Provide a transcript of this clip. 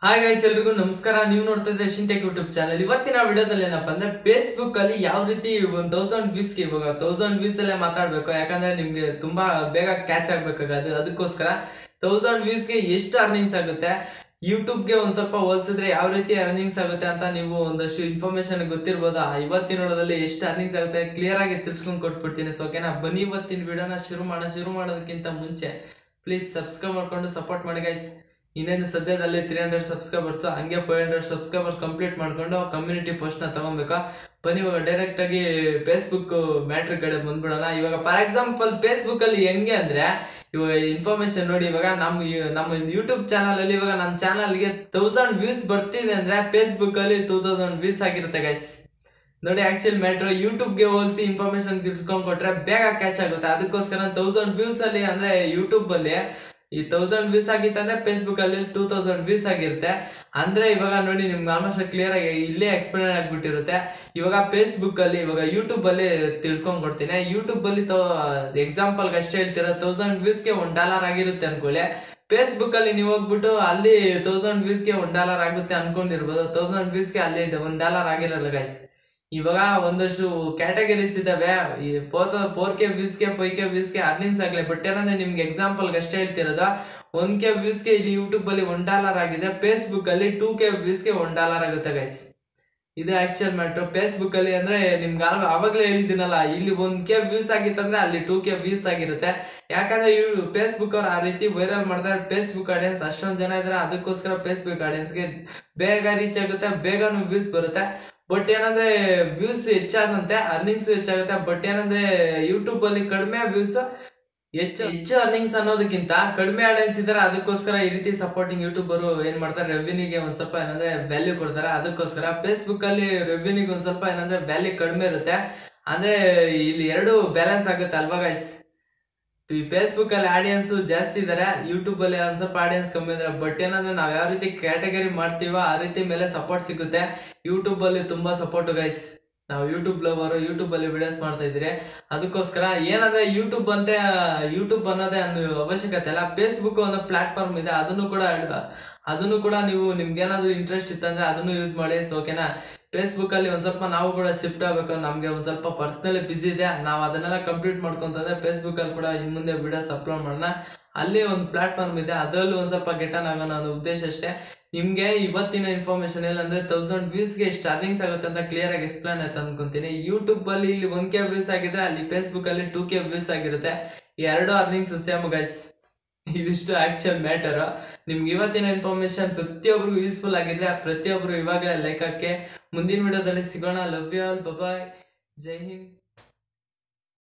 hi guys ಎಲ್ರಿಗೂ ನಮಸ್ಕಾರ ನೀವು ನೋಡ್ತಾ ಇದ್ರೆ ಶಿಂಟೆಕ್ ಯೂಟ್ಯೂಬ್ ಚಾನಲ್ ಇವತ್ತಿನ ವಿಡಿಯೋದಲ್ಲಿ ಏನಪ್ಪಾ ಅಂದ್ರೆ ಫೇಸ್ಬುಕ್ ಅಲ್ಲಿ ಯಾವ ರೀತಿ ಒಂದ್ ತೌಸಂಡ್ ವ್ಯೂಸ್ ಗೆ ಇವಾಗ ತೌಸಂಡ್ ವ್ಯೂಸ್ ಅಲ್ಲೇ ಮಾತಾಡ್ಬೇಕು ಯಾಕಂದ್ರೆ ನಿಮ್ಗೆ ತುಂಬಾ ಬೇಗ ಕ್ಯಾಚ್ ಆಗ್ಬೇಕಾಗದು ಅದಕ್ಕೋಸ್ಕರ ತೌಸಂಡ್ ವ್ಯೂಸ್ ಗೆ ಎಷ್ಟು ಅರ್ನಿಂಗ್ಸ್ ಆಗುತ್ತೆ ಯೂಟ್ಯೂಬ್ ಗೆ ಒಂದ್ ಸ್ವಲ್ಪ ಹೋಲ್ಸಿದ್ರೆ ಯಾವ ರೀತಿ ಅರ್ನಿಂಗ್ಸ್ ಆಗುತ್ತೆ ಅಂತ ನೀವು ಒಂದಷ್ಟು ಇನ್ಫಾರ್ಮೇಶನ್ ಗೊತ್ತಿರ್ಬೋದಾ ಇವತ್ತಿನ ನೋಡೋದಲ್ಲಿ ಎಷ್ಟು ಅರ್ನಿಂಗ್ಸ್ ಆಗುತ್ತೆ ಕ್ಲಿಯರ್ ಆಗಿ ತಿಳ್ಸ್ಕೊಂಡ್ ಕೊಟ್ಬಿಡ್ತೀನಿ ಸೊ ಓಕೆನಾ ಬನ್ನಿ ಇವತ್ತಿನ ವಿಡಿಯೋನ ಶುರು ಮಾಡೋಣ ಶುರು ಮಾಡೋದಕ್ಕಿಂತ ಮುಂಚೆ ಪ್ಲೀಸ್ ಸಬ್ಸ್ಕ್ರೈಬ್ ಮಾಡ್ಕೊಂಡು ಸಪೋರ್ಟ್ ಮಾಡಿ ಗೈಸ್ ಇನ್ನೇನು ಸದ್ಯದಲ್ಲಿ ತ್ರೀ ಹಂಡ್ರೆಡ್ ಸಬ್ಸ್ಕ್ರೈಬರ್ಸ್ ಹಂಗೆ ಫೈವ್ ಹಂಡ್ರೆಡ್ ಸಬ್ಸ್ಕ್ರೈಬರ್ಸ್ ಕಂಪ್ಲೀಟ್ ಮಾಡ್ಕೊಂಡು ಕಮ್ಯುನಿಟಿ ಪೋಸ್ಟ್ನ ತಗೊಬೇಕಾ ಬನ್ನಿ ಇವಾಗ ಡೈರೆಕ್ಟ್ ಆಗಿ ಫೇಸ್ಬುಕ್ ಮ್ಯಾಟ್ರ್ ಕಡೆ ಬಂದ್ಬಿಡೋಣ ಇವಾಗ ಫಾರ್ ಎಕ್ಸಾಂಪಲ್ ಫೇಸ್ಬುಕ್ ಅಲ್ಲಿ ಹೆಂಗೆ ಅಂದ್ರೆ ಇವಾಗ ಇನ್ಫಾರ್ಮೇಶನ್ ನೋಡಿ ಇವಾಗ ನಮ್ಮ ಈ- ನಮ್ಮ ಯೂಟ್ಯೂಬ್ ಚಾನಲ್ ಅಲ್ಲಿ ಇವಾಗ ನನ್ನ ಚಾನಲ್ಗೆ ತೌಸಂಡ್ ವ್ಯೂಸ್ ಬರ್ತಿದೆ ಅಂದ್ರೆ ಫೇಸ್ಬುಕ್ ಅಲ್ಲಿ ಟೂ ತೌಸಂಡ್ ವ್ಯೂಸ್ ಆಗಿರುತ್ತೆ ಗೈಸ್ ನೋಡಿ ಆಕ್ಚುಲ್ ಮ್ಯಾಟ್ರ್ ಯೂಟ್ಯೂಬ್ಗೆ ಹೋಲಿಸಿ ಇನ್ಫಾರ್ಮೇಶನ್ ತಿಳ್ಸ್ಕೊಂಡ್ ಕೊಟ್ರೆ ಬೇಗ ಕ್ಯಾಚ್ ಆಗುತ್ತೆ ಅದಕ್ಕೋಸ್ಕರ ತೌಸಂಡ್ ವ್ಯೂಸ್ ಅಲ್ಲಿ ಅಂದ್ರೆ ಯೂಟ್ಯೂಬ್ ಅಲ್ಲಿ ಈ ತೌಸಂಡ್ ವ್ಯೂಸ್ ಆಗಿತ್ತಂದ್ರೆ ಫೇಸ್ಬುಕ್ ಅಲ್ಲಿ ಟೂ ತೌಸಂಡ್ ವ್ಯೂಸ್ ಆಗಿರುತ್ತೆ ಅಂದ್ರೆ ಇವಾಗ ನೋಡಿ ನಿಮ್ಗೆ ಆಲ್ಮೋಸ್ಟ್ ಕ್ಲಿಯರ್ ಆಗಿ ಇಲ್ಲೇ ಎಕ್ಸ್ಪ್ಲೇನ್ ಆಗ್ಬಿಟ್ಟಿರುತ್ತೆ ಇವಾಗ ಫೇಸ್ಬುಕ್ ಅಲ್ಲಿ ಇವಾಗ ಯೂಟ್ಯೂಬ್ ಅಲ್ಲಿ ತಿಳ್ಕೊಂಡ್ ಕೊಡ್ತೀನಿ ಯೂಟ್ಯೂಬ್ ಅಲ್ಲಿ ಎಕ್ಸಾಂಪಲ್ ಅಷ್ಟೇ ಹೇಳ್ತೀರಾ ತೌಸಂಡ್ ವ್ಯೂಸ್ಗೆ ಒಂದ್ ಡಾಲರ್ ಆಗಿರುತ್ತೆ ಅನ್ಕೊಳ್ಳಿ ಫೇಸ್ಬುಕ್ ಅಲ್ಲಿ ನೀವು ಹೋಗ್ಬಿಟ್ಟು ಅಲ್ಲಿ ತೌಸಂಡ್ ವ್ಯೂಸ್ಗೆ ಒಂದ್ ಡಾಲರ್ ಆಗುತ್ತೆ ಅನ್ಕೊಂಡಿರ್ಬೋದು ತೌಸಂಡ್ ವ್ಯೂಸ್ಗೆ ಅಲ್ಲಿ ಒಂದ್ ಡಾಲರ್ ಆಗಿರಲ್ಲ ಗೈಸ್ ಇವಾಗ ಒಂದಷ್ಟು ಕ್ಯಾಟಗರೀಸ್ ಇದಾವೆ ಈ ಫೋರ್ ಫೋರ್ ಕೆ ವ್ಯೂಸ್ಗೆ ಫೈವ್ ಕೆ ವ್ಯೂಸ್ಗೆ ಅರ್ನಿಂಗ್ಸ್ ಆಗ್ಲಿ ಬಟ್ ಏನಂದ್ರೆ ನಿಮ್ಗೆ ಎಕ್ಸಾಂಪಲ್ ಅಷ್ಟೇ ಹೇಳ್ತಿರೋದ ಒನ್ ಕೆ ವ್ಯೂಸ್ಗೆ ಇಲ್ಲಿ ಯೂಟ್ಯೂಬ್ ಅಲ್ಲಿ ಒನ್ ಡಾಲರ್ ಆಗಿದೆ ಫೇಸ್ಬುಕ್ ಅಲ್ಲಿ ಟೂ ಕೆ ವ್ಯೂಸ್ಗೆ ಒನ್ ಡಾಲರ್ ಆಗುತ್ತೆ ಗೈಸ್ ಇದು ಆಕ್ಚುಯಲ್ ಮ್ಯಾಟ್ರ್ ಫೇಸ್ಬುಕ್ ಅಲ್ಲಿ ಅಂದ್ರೆ ನಿಮ್ಗೆ ಆಗ- ಅವಾಗ್ಲೇ ಹೇಳಿದ್ದೀನಲ್ಲ ಇಲ್ಲಿ ಒಂದ್ ಕೆ ವ್ಯೂಸ್ ಆಗಿತ್ತಂದ್ರೆ ಅಲ್ಲಿ ಟೂ ಕೆ ವ್ಯೂಸ್ ಆಗಿರುತ್ತೆ ಯಾಕಂದ್ರೆ ಇವ್ರು ಫೇಸ್ಬುಕ್ ಅವ್ರು ಆ ರೀತಿ ವೈರಲ್ ಮಾಡ್ತಾರೆ ಫೇಸ್ಬುಕ್ ಆಡಿಯನ್ಸ್ ಅಷ್ಟೊಂದ್ ಜನ ಇದ್ರೆ ಅದಕ್ಕೋಸ್ಕರ ಫೇಸ್ಬುಕ್ ಆಡಿಯನ್ಸ್ಗೆ ಬೇಗ ರೀಚ್ ಆಗುತ್ತೆ ಬೇಗನೂ ವ್ಯೂಸ್ ಬರುತ್ತೆ ಬಟ್ ಏನಂದ್ರೆ ವ್ಯೂಸ್ ಹೆಚ್ಚಾದಂತೆ ಅರ್ನಿಂಗ್ಸ್ ಹೆಚ್ಚಾಗುತ್ತೆ ಬಟ್ ಏನಂದ್ರೆ ಯೂಟ್ಯೂಬ್ ಅಲ್ಲಿ ಕಡಿಮೆ ವ್ಯೂಸ್ ಹೆಚ್ಚು ಹೆಚ್ಚು ಅರ್ನಿಂಗ್ಸ್ ಅನ್ನೋದಕ್ಕಿಂತ ಕಡಿಮೆ ಆಡಿಯನ್ಸ್ ಇದ್ದಾರೆ ಅದಕ್ಕೋಸ್ಕರ ಈ ರೀತಿ ಸಪೋರ್ಟಿಂಗ್ ಯೂಟ್ಯೂಬರು ಏನ್ ಮಾಡ್ತಾರೆ ರೆವಿನ್ಯೂಗೆ ಒಂದ್ ಸ್ವಲ್ಪ ಏನಂದ್ರೆ ವ್ಯಾಲ್ಯೂ ಕೊಡ್ತಾರೆ ಅದಕ್ಕೋಸ್ಕರ ಫೇಸ್ಬುಕ್ ಅಲ್ಲಿ ರೆವಿನ್ಯೂಗೆ ಒಂದ್ ಸ್ವಲ್ಪ ಏನಂದ್ರೆ ವ್ಯಾಲ್ಯೂ ಕಡಿಮೆ ಇರುತ್ತೆ ಅಂದ್ರೆ ಇಲ್ಲಿ ಎರಡು ಬ್ಯಾಲೆನ್ಸ್ ಆಗುತ್ತೆ ಅಲ್ವಾ ಗೈಸ್ ಈ ಫೇಸ್ಬುಕ್ ಅಲ್ಲಿ ಆಡಿಯನ್ಸ್ ಜಾಸ್ತಿ ಇದಾರೆ ಯೂಟ್ಯೂಬ್ ಅಲ್ಲಿ ಒಂದ್ ಸ್ವಲ್ಪ ಆಡಿಯನ್ಸ್ ಕಮ್ಮಿ ಇದಾರೆ ಬಟ್ ಏನಂದ್ರೆ ನಾವ್ ಯಾವ ರೀತಿ ಕ್ಯಾಟಗರಿ ಮಾಡ್ತೀವೋ ಆ ರೀತಿ ಮೇಲೆ ಸಪೋರ್ಟ್ ಸಿಗುತ್ತೆ ಯೂಟ್ಯೂಬ್ ಅಲ್ಲಿ ತುಂಬಾ ಸಪೋರ್ಟ್ ಗೈಸ್ ನಾವು ಯೂಟ್ಯೂಬ್ ಲವರ್ ಯೂಟ್ಯೂಬ್ ಅಲ್ಲಿ ವಿಡಿಯೋಸ್ ಮಾಡ್ತಾ ಇದ್ರೆ ಅದಕ್ಕೋಸ್ಕರ ಏನಂದ್ರೆ ಯೂಟ್ಯೂಬ್ ಅಂತ ಯೂಟ್ಯೂಬ್ ಅನ್ನೋದೇ ಒಂದು ಅವಶ್ಯಕತೆ ಅಲ್ಲ ಫೇಸ್ಬುಕ್ ಒಂದು ಪ್ಲಾಟ್ಫಾರ್ಮ್ ಇದೆ ಅದನ್ನು ಕೂಡ ಅದನ್ನು ಕೂಡ ನೀವು ನಿಮ್ಗೆ ಏನಾದ್ರು ಇಂಟ್ರೆಸ್ಟ್ ಇತ್ತಂದ್ರೆ ಅದನ್ನು ಯೂಸ್ ಮಾಡಿ ಸೊ ಓಕೆನಾ ಫೇಸ್ಬುಕ್ ಅಲ್ಲಿ ಒಂದ್ ಸ್ವಲ್ಪ ನಾವು ಕೂಡ ಶಿಫ್ಟ್ ಆಗ್ಬೇಕು ನಮ್ಗೆ ಒಂದ್ ಸ್ವಲ್ಪ ಪರ್ಸನಲಿ ಬಿಸಿ ಇದೆ ನಾವು ಅದನ್ನೆಲ್ಲ ಕಂಪ್ಲೀಟ್ ಮಾಡ್ಕೊಂತಂದ್ರೆ ಫೇಸ್ಬುಕ್ ಅಲ್ಲಿ ಕೂಡ ಇನ್ ಮುಂದೆ ವಿಡಿಯೋಸ್ ಅಪ್ಲೋಡ್ ಮಾಡೋಣ ಅಲ್ಲಿ ಒಂದು ಪ್ಲಾಟ್ಫಾರ್ಮ್ ಇದೆ ಅದರಲ್ಲೂ ಒಂದ್ ಸ್ವಲ್ಪ ಗೆಟನ್ ಆಗೋಣ ಅನ್ನೋ ಉದ್ದೇಶ ಅಷ್ಟೇ ನಿಮ್ಗೆ ಇವತ್ತಿನ ಇನ್ಫಾರ್ಮೇಶನ್ ಏನಂದ್ರೆ ತೌಸಂಡ್ ವ್ಯೂಸ್ಗೆ ಎಷ್ಟು ಅರ್ನಿಂಗ್ಸ್ ಆಗುತ್ತೆ ಅಂತ ಕ್ಲಿಯರ್ ಆಗಿ ಎಕ್ಸ್ಪ್ಲೇನ್ ಆಯ್ತು ಅನ್ಕೊಂತೀನಿ ಯೂಟ್ಯೂಬ್ ಅಲ್ಲಿ ಇಲ್ಲಿ ಒನ್ ಕೆ ವ್ಯೂಸ್ ಆಗಿದ್ರೆ ಅಲ್ಲಿ ಫೇಸ್ಬುಕ್ ಅಲ್ಲಿ ಟೂ ಕೆ ವ್ಯೂಸ್ ಆಗಿರುತ್ತೆ ಈ ಎರಡು ಅರ್ನಿಂಗ್ಸ್ ಸೇಮ್ ಗೈಸ್ ಇದಿಷ್ಟು ಆಕ್ಚುಯಲ್ ಮ್ಯಾಟರ್ ನಿಮ್ಗೆ ಇವತ್ತಿನ ಇನ್ಫಾರ್ಮೇಶನ್ ಪ್ರತಿಯೊಬ್ಬರಿಗೂ ಯೂಸ್ಫುಲ್ ಆಗಿದ್ರೆ ಪ್ರತಿಯೊಬ್ಬರು ಇವಾಗಲೇ ಲೈಕ್ ಹಾಕಿ ಮುಂದಿನ ವಿಡಿಯೋದಲ್ಲಿ ಸಿಗೋಣ ಲವ್ ಯು ಆಲ್ ಬಾಯ್ ಜೈ ಹಿಂದ್